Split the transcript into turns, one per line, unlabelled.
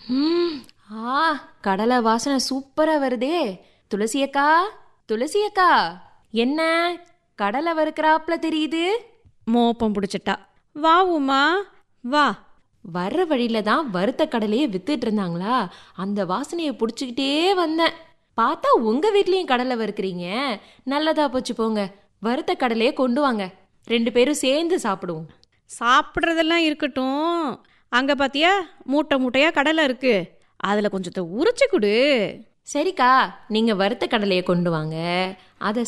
ம் ஆ கடலை வாசனை சூப்பரா வருதே துளசி அக்கா துளசி அக்கா என்ன கடலை வறுக்கிறாப்புல தெரியுது
மோப்பம் பிடிச்சிட்டா வா உமா வா
வர்ற வழியில தான் வறுத்த கடலையே வித்துட்டு இருந்தாங்களா அந்த வாசனையை பிடிச்சிக்கிட்டே வந்தேன் பார்த்தா உங்க வீட்லயும் கடலை வறுக்கிறீங்க நல்லதா போச்சு போங்க வறுத்த கடலையே கொண்டு வாங்க ரெண்டு பேரும் சேர்ந்து சாப்பிடுவோம்
சாப்பிட்றதெல்லாம் இருக்கட்டும் அங்கே பார்த்தியா மூட்டை மூட்டையாக கடலை இருக்கு அதில் கொஞ்சத்தை உரிச்சு கொடு
சரிக்கா நீங்க வறுத்த கடலையை கொண்டு வாங்க அதை